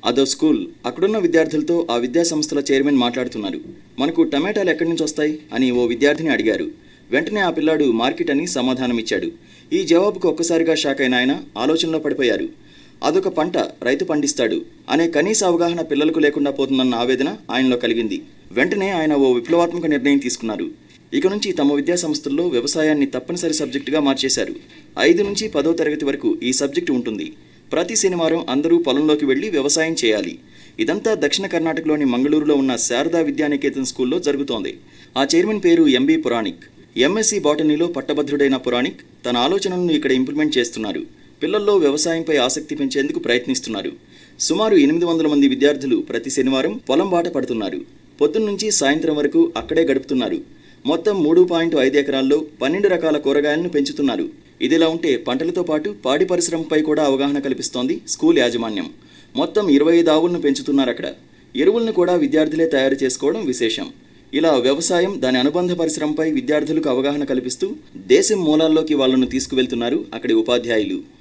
అదో స్కూల్ అక్కడున్న విద్యార్థులతో ఆ విద్యా సంస్థల చైర్మన్ మాట్లాడుతున్నారు మనకు టమాటాలు ఎక్కడి నుంచి వస్తాయి అని ఓ విద్యార్థిని అడిగారు వెంటనే ఆ పిల్లాడు మార్కెట్ అని సమాధానమిచ్చాడు ఈ జవాబుకు ఒక్కసారిగా షాక్ అయిన ఆయన ఆలోచనలో పడిపోయారు అదొక పంట రైతు పండిస్తాడు అనే కనీస అవగాహన పిల్లలకు లేకుండా పోతుందన్న ఆవేదన ఆయనలో కలిగింది వెంటనే ఆయన ఓ విప్లవాత్మక నిర్ణయం తీసుకున్నారు ఇక నుంచి తమ విద్యా సంస్థల్లో వ్యవసాయాన్ని తప్పనిసరి సబ్జెక్టుగా మార్చేశారు ఐదు నుంచి పదో తరగతి వరకు ఈ సబ్జెక్టు ఉంటుంది ప్రతి శనివారం అందరూ పొలంలోకి వెళ్లి వ్యవసాయం చేయాలి ఇదంతా దక్షిణ కర్ణాటకలోని మంగళూరులో ఉన్న శారదా విద్యానికేతన్ స్కూల్లో జరుగుతోంది ఆ చైర్మన్ పేరు ఎంబీ పురాణిక్ ఎంఎస్సి బాటనీలో పట్టభద్రుడైన పురాణిక్ తన ఆలోచనలను ఇక్కడ ఇంప్లిమెంట్ చేస్తున్నారు పిల్లల్లో వ్యవసాయంపై ఆసక్తి పెంచేందుకు ప్రయత్నిస్తున్నారు సుమారు ఎనిమిది వందల మంది విద్యార్థులు ప్రతి శనివారం పొలం బాట పడుతున్నారు పొద్దున్నుంచి సాయంత్రం వరకు అక్కడే గడుపుతున్నారు మొత్తం మూడు పాయింట్ ఐదు ఎకరాల్లో పన్నెండు రకాల కూరగాయలను పెంచుతున్నారు ఇదిలా ఉంటే పంటలతో పాటు పాడి పరిశ్రమపై కూడా అవగాహన కల్పిస్తోంది స్కూల్ యాజమాన్యం మొత్తం ఇరవై ఐదు ఆవులను పెంచుతున్నారు అక్కడ ఎరువులను కూడా విద్యార్థులే తయారు చేసుకోవడం విశేషం ఇలా వ్యవసాయం దాని అనుబంధ పరిశ్రమపై విద్యార్థులకు అవగాహన కల్పిస్తూ దేశం మూలాల్లోకి వాళ్ళను తీసుకువెళ్తున్నారు అక్కడి ఉపాధ్యాయులు